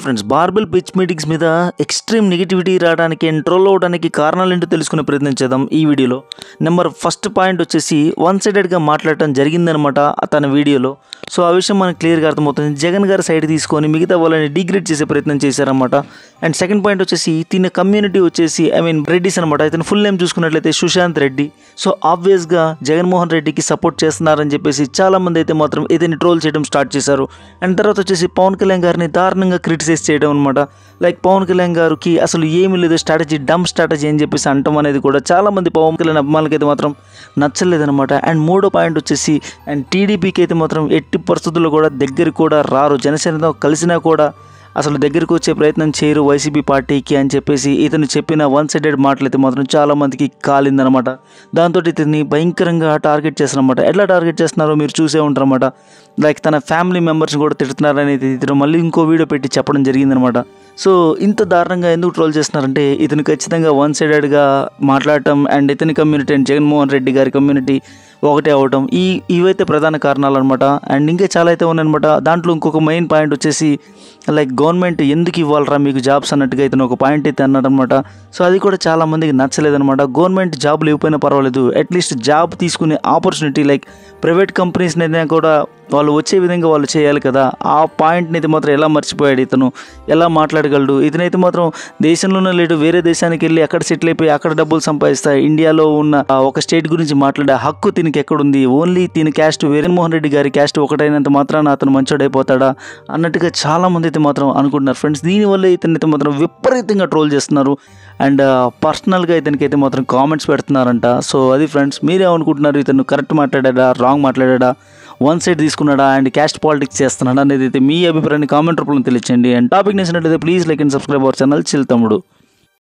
friends బార్బెల్ pitch meetings మీద extreme negativity రావడానికి అండ్ ట్రోల్ అవడానికి కారణాలు ఏంటో తెలుసుకునే ప్రయత్నం చేద్దాం ఈ వీడియోలో నెంబర్ ఫస్ట్ పాయింట్ వచ్చేసి వన్ సైడెడ్గా మాట్లాడటం జరిగిందనమాట తన వీడియోలో సో ఆ విషయం మనకు క్లియర్గా అర్థమవుతుంది జగన్ గారి సైడ్ తీసుకొని మిగతా వాళ్ళని డిగ్రేడ్ చేసే ప్రయత్నం చేశారన్నమాట అండ్ సెకండ్ పాయింట్ వచ్చేసి తిన కమ్యూనిటీ వచ్చేసి ఐ మీన్ రెడ్డిస్ అనమాట ఇతను ఫుల్ నేమ్ చూసుకున్నట్లయితే సుశాంత్ రెడ్డి సో ఆబ్వియస్గా జగన్మోహన్ రెడ్డికి సపోర్ట్ చేస్తున్నారని చెప్పేసి చాలా మంది అయితే మాత్రం ఇతన్ని ట్రోల్ చేయడం స్టార్ట్ చేశారు అండ్ తర్వాత వచ్చేసి పవన్ కళ్యాణ్ గారిని దారుణంగా క్రిటిసైజ్ చేయడం అనమాట లైక్ పవన్ కళ్యాణ్ గారికి అసలు ఏమీ లేదు స్ట్రాటజీ డమ్ స్ట్రాటజీ అని చెప్పేసి అంటాం అనేది కూడా చాలా మంది పవన్ కళ్యాణ్ అభిమానులకి అయితే మాత్రం నచ్చలేదన్నమాట అండ్ మూడో పాయింట్ వచ్చేసి అండ్ టీడీపీకి అయితే మాత్రం ఎట్టి పరిస్థితుల్లో కూడా దగ్గరికి కూడా రారు జనసేనతో కలిసినా కూడా అసలు దగ్గరికి వచ్చే ప్రయత్నం చేయరు వైసీపీ పార్టీకి అని చెప్పేసి ఇతను చెప్పిన వన్ సైడెడ్ మాటలైతే మాత్రం చాలా మందికి కాలిందనమాట దాంతో ఇతన్ని భయంకరంగా టార్గెట్ చేస్తారనమాట ఎట్లా టార్గెట్ చేస్తున్నారో మీరు చూసే ఉంటారన్నమాట లైక్ తన ఫ్యామిలీ మెంబర్స్ కూడా తిడుతున్నారని ఇతను మళ్ళీ ఇంకో వీడియో పెట్టి చెప్పడం జరిగిందనమాట సో ఇంత దారుణంగా ఎందుకు ట్రోల్ చేస్తున్నారంటే ఇతను ఖచ్చితంగా వన్ సైడెడ్గా మాట్లాడటం అండ్ ఇతని కమ్యూనిటీ అండ్ జగన్మోహన్ రెడ్డి గారి కమ్యూనిటీ ఒకటే అవటం ఈ ఇవైతే ప్రధాన కారణాలు అనమాట అండ్ ఇంకా చాలా అయితే ఉన్నాయన్నమాట దాంట్లో ఇంకొక మెయిన్ పాయింట్ వచ్చేసి లైక్ గవర్నమెంట్ ఎందుకు ఇవ్వాలరా మీకు జాబ్స్ అన్నట్టుగా ఇతను ఒక పాయింట్ అయితే అన్నాడనమాట సో అది కూడా చాలా మందికి నచ్చలేదన్నమాట గవర్నమెంట్ జాబ్లు ఇవ్వకపోయినా పర్వాలేదు అట్లీస్ట్ జాబ్ తీసుకునే ఆపర్చునిటీ లైక్ ప్రైవేట్ కంపెనీస్ని అయినా కూడా వాళ్ళు వచ్చే విధంగా వాళ్ళు చేయాలి కదా ఆ పాయింట్ని అయితే మాత్రం ఎలా మర్చిపోయాడు ఇతను ఎలా మాట్లాడగలడు ఇతనైతే మాత్రం దేశంలోనే లేడు వేరే దేశానికి వెళ్ళి అక్కడ సెటిల్ అయిపోయి అక్కడ డబ్బులు సంపాదిస్తా ఇండియాలో ఉన్న ఆ ఒక స్టేట్ గురించి మాట్లాడే హక్కు దీనికి ఎక్కడుంది ఓన్లీ దీని క్యాస్ట్ జగన్మోహన్ రెడ్డి గారి క్యాస్ట్ ఒకటైనంత మాత్రాన అతను మంచోడైపోతాడా అన్నట్టుగా చాలా మంది అయితే మాత్రం అనుకుంటున్నారు ఫ్రెండ్స్ దీనివల్ల ఇతనైతే మాత్రం విపరీతంగా ట్రోల్ చేస్తున్నారు అండ్ పర్సనల్గా ఇతనికి అయితే మాత్రం కామెంట్స్ పెడుతున్నారంట సో అది ఫ్రెండ్స్ మీరేమనుకుంటున్నారు ఇతను కరెక్ట్ మాట్లాడాడా రాంగ్ మాట్లాడాడా వన్ సైడ్ తీసుకున్నాడా అండ్ క్యాస్ట్ పాలిటిక్స్ చేస్తున్నాడా అనేది అయితే మీ అభిప్రాయాన్ని కామెంట్ రూపంలో తెలియచేయండి అండ్ టాపిక్ నచ్చినట్లయితే please like and subscribe our channel chill తమ్ముడు